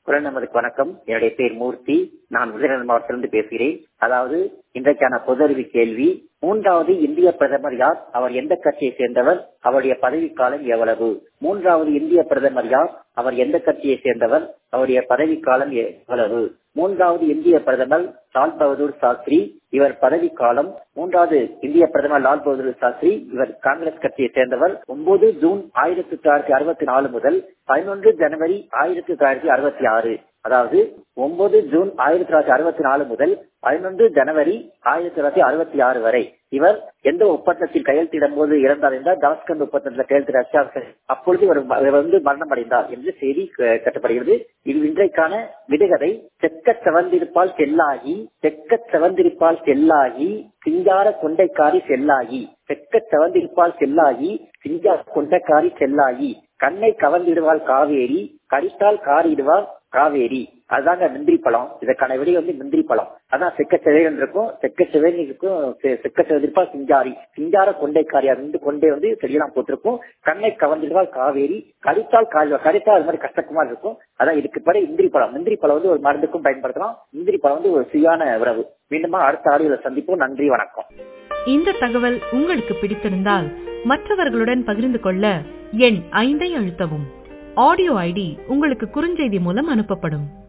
குரல் நமதுக்கு வணக்கம் என்னுடைய பேர் மூர்த்தி நான் விருதுநகர் மாவட்டத்திலிருந்து பேசுகிறேன் அதாவது இன்றைக்கான பொது அறிவு கேள்வி மூன்றாவது இந்திய பிரதமர் யார் அவர் எந்த கட்சியை சேர்ந்தவர் அவருடைய பதவிக்காலம் எவ்வளவு மூன்றாவது இந்திய பிரதமர் யார் அவர் எந்த கட்சியை சேர்ந்தவர் அவருடைய பதவிக்காலம் எவ்வளவு மூன்றாவது இந்திய பிரதமர் லால் பகதூர் சாஸ்திரி இவர் பதவிக்காலம் மூன்றாவது இந்திய பிரதமர் லால் பகதூர் சாஸ்திரி இவர் காங்கிரஸ் கட்சியை சேர்ந்தவர் ஒன்பது ஜூன் ஆயிரத்தி தொள்ளாயிரத்தி அறுபத்தி நாலு முதல் பதினொன்று ஜனவரி ஆயிரத்தி தொள்ளாயிரத்தி அறுபத்தி ஆறு அதாவது ஒன்பது ஜூன் ஆயிரத்தி தொள்ளாயிரத்தி அறுபத்தி நாலு முதல் பதினொன்று ஜனவரி ஆயிரத்தி தொள்ளாயிரத்தி அறுபத்தி ஆறு வரை இவர் எந்த ஒப்பந்தத்தில் கையெழுத்திடும் போது இறந்தார் என்றால் தாஸ்கண்ட் ஒப்பந்தத்தில் கையெழுத்திட அப்பொழுது இவர் வந்து மரணம் அடைந்தார் என்று செய்தி கட்டப்படுகிறது இது இன்றைக்கான விடுகதை செக்க செவந்திருப்பால் செல்லாகி செக்க செவந்திருப்பால் செல்லாகி சிங்கார கொண்டைக்காரி செல்லாகி செக்க செவந்திருப்பால் செல்லாகி சிங்கார கொண்டைக்காரி செல்லாகி கண்ணை கவர்ந்திடுவாள் காவேரி கடித்தால் காரிடுவாள் காவேரி அதுதாங்க முந்திரி பழம் இதற்கான விடை வந்து முந்திரி பழம் அதான் செக்க செவேகன் இருக்கும் செக்க செவேகன் இருக்கும் செக்க செவந்திருப்பா சிங்காரி சிங்கார கொண்டைக்காரி அது வந்து கொண்டை வந்து செடியெல்லாம் போட்டிருக்கும் கண்ணை கவர்ந்திடுவாள் காவேரி கடித்தால் கால்வா கடித்தால் அது மாதிரி கஷ்டக்குமா இருக்கும் அதான் இதுக்கு பிறகு முந்திரி பழம் முந்திரி பழம் வந்து ஒரு மருந்துக்கும் பயன்படுத்தலாம் முந்திரி பழம் வந்து ஒரு சுயான உறவு மீண்டுமா அடுத்த ஆடியோல சந்திப்போம் நன்றி வணக்கம் இந்த தகவல் உங்களுக்கு பிடித்திருந்தால் மற்றவர்களுடன் பகிர்ந்து கொள்ள எண் ஐந்தை அழுத்தவும் ஆடியோ ஐடி உங்களுக்கு குறுஞ்செய்தி மூலம் அனுப்பப்படும்